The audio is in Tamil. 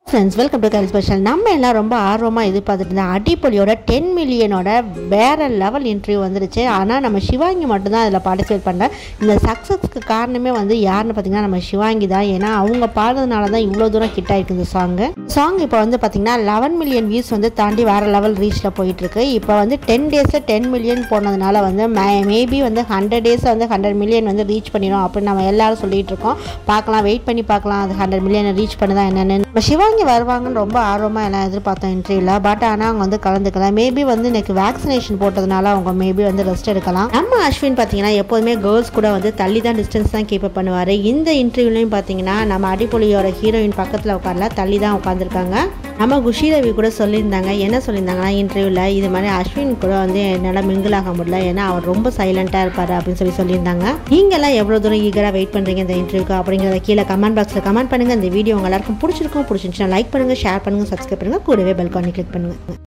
friends welcome to Kyle special நம்ம எல்லாம் ரொம்ப ஆர்வமாக எதிர்பார்த்துட்டு இருந்தோம் அடிப்பொலியோட டென் மில்லியனோட வேற லெவல் இன்டர்வியூ வந்துருச்சு ஆனால் நம்ம சிவாங்கி மட்டும்தான் அதில் பார்ட்டிசிபேட் பண்ணல இந்த சக்ஸஸ்க்கு காரணமே வந்து யாருன்னு பார்த்தீங்கன்னா நம்ம சிவாங்கி தான் ஏன்னா அவங்க பாடுறதுனால தான் இவ்வளோ தூரம் ஹிட் ஆயிருக்கு இந்த சாங்கு சாங் இப்போ வந்து பார்த்தீங்கன்னா லெவன் மில்லியன் வியூஸ் வந்து தாண்டி வேற லெவல் ரீச்சில் போயிட்டு இருக்கு இப்போ வந்து டென் டேஸில் டென் மில்லியன் போனதுனால வந்து மேபி வந்து ஹண்ட்ரட் டேஸில் வந்து ஹண்ட்ரட் மில்லியன் வந்து ரீச் பண்ணிடும் அப்படின்னு நம்ம எல்லாரும் சொல்லிட்டு இருக்கோம் பார்க்கலாம் வெயிட் பண்ணி பார்க்கலாம் அது ஹண்ட்ரட் மில்லியனை ரீச் பண்ணுதா என்னென்னு நம்ம சிவாங்கி வருவாங்கன்னு ரொம்ப ஆர்வமாக எல்லாம் எதிர்பார்த்தோம் இன்டர்வியூவில் பட் ஆனால் அவங்க வந்து கலந்துக்கல மேபி வந்து இன்னைக்கு வேக்சினேஷன் போட்டதுனால அவங்க மேபி வந்து ரெஸ்ட் எடுக்கலாம் நம்ம அஸ்வின் பார்த்தீங்கன்னா எப்போதுமே கேர்ள்ஸ் கூட வந்து தள்ளி தான் டிஸ்டன்ஸ் தான் கீப் பண்ணுவார் இந்த இன்டர்வியூலையும் பார்த்தீங்கன்னா நம்ம அடிப்பொலியோட ஹீரோயின் பக்கத்தில் உட்காரல தள்ளி தான் உட்காந்துருக்காங்க நம்ம குஷி ரவி கூட சொல்லியிருந்தாங்க என்ன சொல்லியிருந்தாங்கன்னா இன்டர்வியூவில் இது மாதிரி அஸ்வின் கூட வந்து என்னால் மிங்கிள் ஆக முடியல ஏன்னா அவர் ரொம்ப சைலண்ட்டாக இருப்பார் அப்படின்னு சொல்லி சொல்லியிருந்தாங்க நீங்கள்லாம் எவ்வளோ தூரம் ஈகராக வெயிட் பண்ணுறீங்க இந்த இன்டர்வியூக்கு அப்படிங்கிறத கீழே கமெண்ட் பாக்ஸில் கமெண்ட் பண்ணுங்கள் இந்த வீடியோ உங்க எல்லாருக்கும் பிடிச்சிருக்கும் பிடிச்சிருந்துச்சுன்னா லைக் பண்ணுங்கள் ஷேர் பண்ணுங்கள் சப்ஸ்கிரைப் பண்ணுங்கள் கூடவே பெல் கானி கிளிக் பண்ணுங்கள்